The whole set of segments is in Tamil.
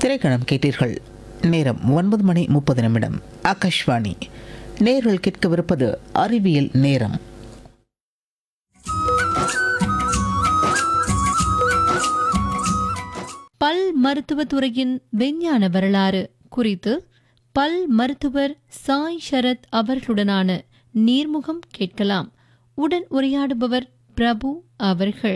திரைக்கணம் கேட்டீர்கள் நேரம் ஒன்பது மணி முப்பது நிமிடம் ஆகாஷ்வாணி நேர்கள் கேட்கவிருப்பது அறிவியல் நேரம் பல் மருத்துவத்துறையின் விஞ்ஞான வரலாறு குறித்து பல் மருத்துவர் சாய் சரத் அவர்களுடனான நீர்முகம் கேட்கலாம் உடன் உரையாடுபவர் பிரபு அவர்கள்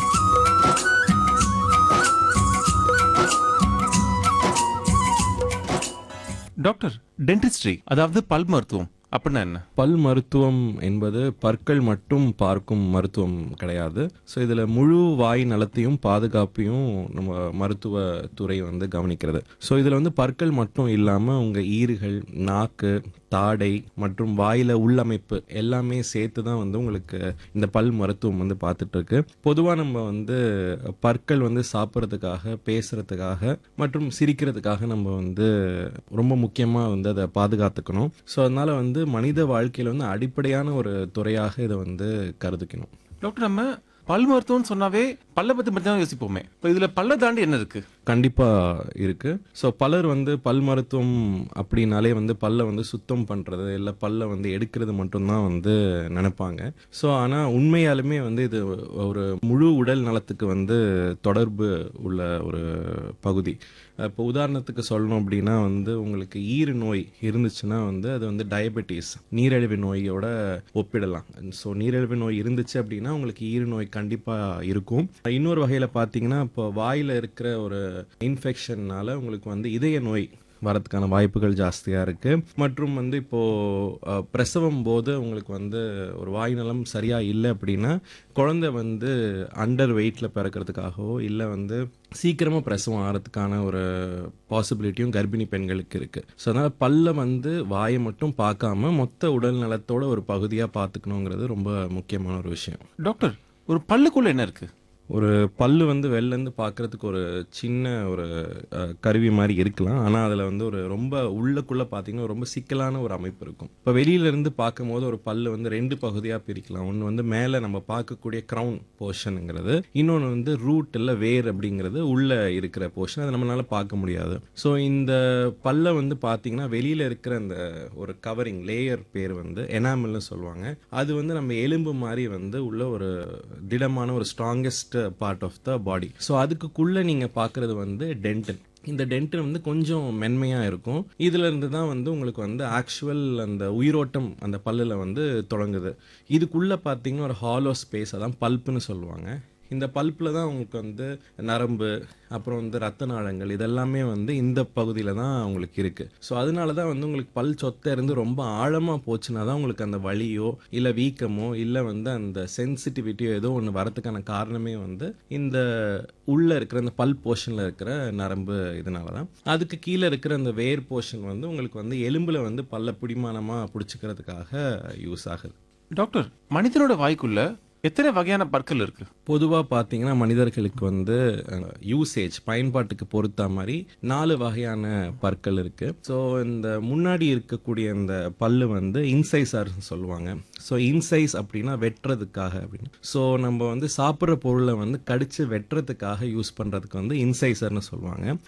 டாக்டர் டென்டிஸ்ட்ரி அதாவது பல் மருத்துவம் அப்படின்னா என்ன பல் மருத்துவம் என்பது பற்கள் மட்டும் பார்க்கும் மருத்துவம் கிடையாது ஸோ இதில் முழு வாய் நலத்தையும் பாதுகாப்பையும் நம்ம மருத்துவ துறை வந்து கவனிக்கிறது ஸோ இதில் வந்து பற்கள் மட்டும் இல்லாமல் உங்கள் ஈறுகள் நாக்கு தாடை மற்றும் வாயில உள்ளமைப்பு எல்லாமே சேர்த்து தான் வந்து உங்களுக்கு இந்த பல் மருத்துவம் வந்து பார்த்துட்டு இருக்கு பொதுவாக நம்ம வந்து பற்கள் வந்து சாப்பிட்றதுக்காக பேசுறதுக்காக மற்றும் சிரிக்கிறதுக்காக நம்ம வந்து ரொம்ப முக்கியமாக வந்து அதை பாதுகாத்துக்கணும் ஸோ அதனால வந்து மனித வாழ்க்கையில் வந்து அடிப்படையான ஒரு துறையாக இதை வந்து கருதிக்கணும் டாக்டர் நம்ம பல் மருத்துவம்னு சொன்னாவே பல்ல பத்தி மட்டும் தான் யோசிப்போமே இப்போ இதுல பல்ல தாண்டி என்ன இருக்கு கண்டிப்பா இருக்கு ஸோ பலர் வந்து பல் மருத்துவம் அப்படின்னாலே வந்து பல்லை வந்து சுத்தம் பண்றது இல்லை பல்லை வந்து எடுக்கிறது மட்டும்தான் வந்து நினைப்பாங்க ஸோ ஆனால் உண்மையாலுமே வந்து இது ஒரு முழு உடல் நலத்துக்கு வந்து தொடர்பு உள்ள ஒரு பகுதி இப்போ உதாரணத்துக்கு சொல்லணும் அப்படின்னா வந்து உங்களுக்கு ஈறு நோய் இருந்துச்சுன்னா வந்து அது வந்து டயபெட்டிஸ் நீரிழிவு நோயோட ஒப்பிடலாம் ஸோ நீரிழிவு நோய் இருந்துச்சு அப்படின்னா உங்களுக்கு ஈறு நோய் கண்டிப்பாக இருக்கும் இன்னொரு வகையில் பார்த்தீங்கன்னா இப்போ வாயில் இருக்கிற ஒரு இன்ஃபெக்ஷன்னால உங்களுக்கு வந்து இதய நோய் வரதுக்கான வாய்ப்புகள் ஜாஸ்தியாக இருக்குது மற்றும் வந்து இப்போது பிரசவம் போது உங்களுக்கு வந்து ஒரு வாய் நலம் சரியாக இல்லை அப்படின்னா குழந்தை வந்து அண்டர் வெயிட்டில் பிறக்கிறதுக்காகவோ இல்லை வந்து சீக்கிரமாக பிரசவம் ஆகிறதுக்கான ஒரு பாசிபிலிட்டியும் கர்ப்பிணி பெண்களுக்கு இருக்குது ஸோ அதனால் பல்ல வந்து வாயை மட்டும் பார்க்காம மொத்த உடல் நலத்தோட ஒரு பகுதியாக பார்த்துக்கணுங்கிறது ரொம்ப முக்கியமான ஒரு விஷயம் டாக்டர் ஒரு பல்லுக்குள்ள என்ன இருக்கு ஒரு பல்லு வந்து வெளிலேருந்து பார்க்கறதுக்கு ஒரு சின்ன ஒரு அஹ், கருவி மாதிரி இருக்கலாம் ஆனால் அதில் வந்து ஒரு ரொம்ப உள்ளக்குள்ளே பார்த்தீங்கன்னா ரொம்ப சிக்கலான ஒரு அமைப்பு இருக்கும் இப்போ வெளியிலேருந்து பார்க்கும்போது ஒரு பல்லு வந்து ரெண்டு பகுதியாக பிரிக்கலாம் ஒன்று வந்து மேலே நம்ம பார்க்கக்கூடிய க்ரௌன் போர்ஷனுங்கிறது இன்னொன்று வந்து ரூட் இல்லை வேர் அப்படிங்கிறது உள்ளே இருக்கிற போர்ஷன் அதை நம்மளால பார்க்க முடியாது ஸோ இந்த பல்லை வந்து பார்த்தீங்கன்னா வெளியில் இருக்கிற அந்த ஒரு கவரிங் லேயர் பேர் வந்து எனாமல்னு சொல்லுவாங்க அது வந்து நம்ம எலும்பு மாதிரி வந்து உள்ள ஒரு திடமான ஒரு strongest part of the body so அதுக்குள்ளே நீங்கள் பார்க்குறது வந்து டென்டன் இந்த டென்டன் வந்து கொஞ்சம் மென்மையாக இருக்கும் இதுல இருந்து தான் வந்து உங்களுக்கு வந்து ஆக்சுவல் அந்த உயிரோட்டம் அந்த பல்லில் வந்து தொடங்குது இதுக்குள்ளே பார்த்தீங்கன்னா ஒரு ஹாலோ ஸ்பேஸ் அதான் பல்ப்புன்னு சொல்லுவாங்க இந்த பல்ப்பில் தான் உங்களுக்கு வந்து நரம்பு அப்புறம் வந்து ரத்த நாளங்கள் இதெல்லாமே வந்து இந்த பகுதியில் தான் உங்களுக்கு இருக்குது ஸோ அதனால தான் வந்து உங்களுக்கு பல் சொத்தை இருந்து ரொம்ப ஆழமாக போச்சுன்னா தான் உங்களுக்கு அந்த வலியோ இல்லை வீக்கமோ இல்லை வந்து அந்த சென்சிட்டிவிட்டியோ ஏதோ ஒன்று வரதுக்கான காரணமே வந்து இந்த உள்ளே இருக்கிற அந்த பல் போர்ஷனில் இருக்கிற நரம்பு இதனால தான் அதுக்கு கீழே இருக்கிற அந்த வேர் போர்ஷன் வந்து உங்களுக்கு வந்து எலும்பில் வந்து பல்ல பிடிமானமாக பிடிச்சிக்கிறதுக்காக யூஸ் ஆகுது டாக்டர் மனிதனோட வாய்க்குள்ள எத்தனை வகையான பற்கள் இருக்கு பொதுவாக பார்த்தீங்கன்னா மனிதர்களுக்கு வந்து யூசேஜ் பயன்பாட்டுக்கு பொறுத்த மாதிரி நாலு வகையான பற்கள் இருக்கு ஸோ இந்த முன்னாடி இருக்கக்கூடிய இந்த பல்லு வந்து இன்சைசார் சொல்லுவாங்க ஸோ இன்சைஸ் அப்படின்னா வெட்டுறதுக்காக அப்படின்னு ஸோ நம்ம வந்து சாப்பிட்ற பொருளை வந்து கடிச்சு வெட்டுறதுக்காக யூஸ் பண்ணுறதுக்கு வந்து இன்சைசர்னு சொல்லுவாங்க